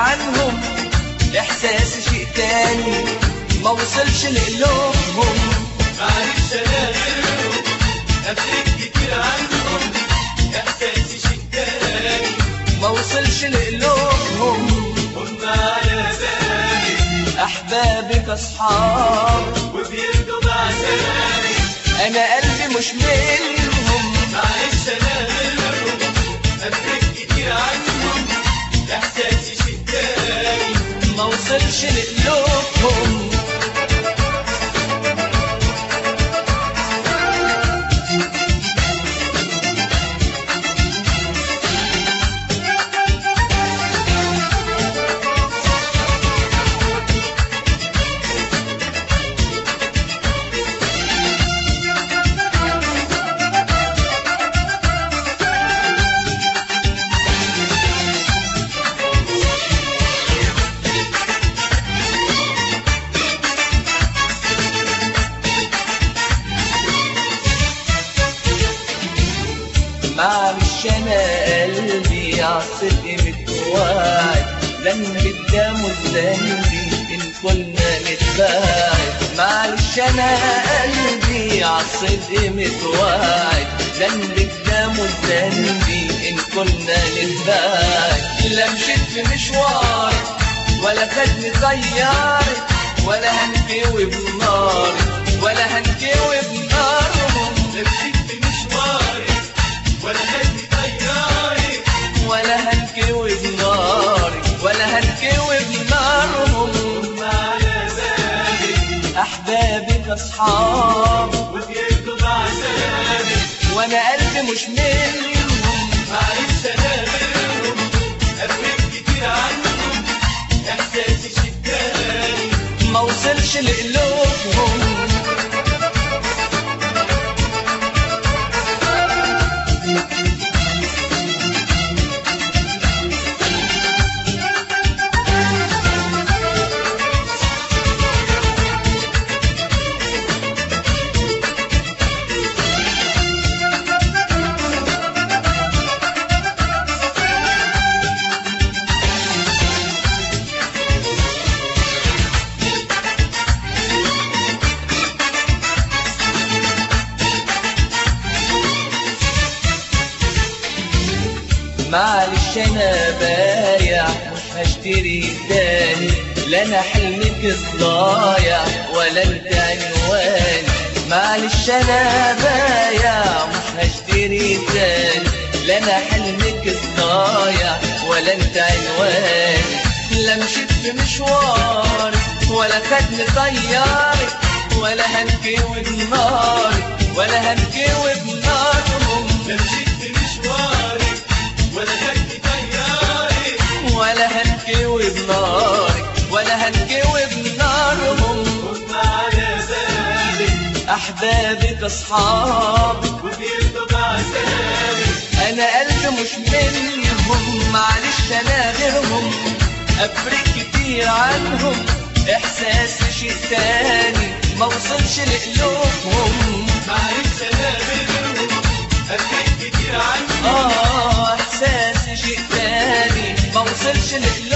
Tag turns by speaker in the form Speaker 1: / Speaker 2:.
Speaker 1: عنهم احساسي شيء تاني ما وصلش لقلوبهم
Speaker 2: معلش انا غيرهم افرق كتير عنهم احساسي شيء تاني
Speaker 1: ما وصلش لقلوبهم
Speaker 2: هم على بالي
Speaker 1: احبابك اصحاب
Speaker 2: وبيرضوا بعذابي
Speaker 1: انا قلبي مش منهم
Speaker 2: معلش انا غيرهم افرق كتير عنهم احساسي شيء تاني
Speaker 1: ما وصلش لقلوبهم معلش انا قلبي عالصدق متوعد لما قدامه ذنبي ان كنا نتباعد معلش انا قلبي عالصدق متوعد لما قدامه ذنبي ان كنا نتباعد لا مشيت في مشواري ولا خدني طياري ولا هنكوي بناري ولا هنكوي بنارهم
Speaker 2: لمشيت في مشواري ولا خدني طياري
Speaker 1: ولا هنكوي بناري ولا هنكوي بنارهم
Speaker 2: هم على بالي
Speaker 1: احبابك اصحاب
Speaker 2: وبيرضوا بعذابي
Speaker 1: وانا قلبي مش منهم
Speaker 2: معلش انا غيرهم افرق كتير عنهم احساسي شيء تاني
Speaker 1: ما وصلش لقلوبهم معلش انا بايع مش هشتري تاني لا انا حلمك الضايع ولا انت عنواني معلش انا بايع مش هشتري تاني لا انا حلمك الضايع ولا انت عنواني لا مشيت في مشواري ولا خدني طياري ولا هنكوي بناري ولا هنكوي بنارهم
Speaker 2: مشيت في مشواري ولا خدني طياري
Speaker 1: ولا هنكوي بنارك ولا هنكوي بنارهم
Speaker 2: هم على بالي
Speaker 1: احبابك اصحابك
Speaker 2: وبيرضوا بعذابي
Speaker 1: انا قلبي مش منهم معلش انا غيرهم افرق كتير عنهم احساسي شيء تاني ما وصلش لقلوبهم
Speaker 2: معلش انا غيرهم افرق كتير عنهم
Speaker 1: اه احساسي شيء تاني ما وصلش لقلوبهم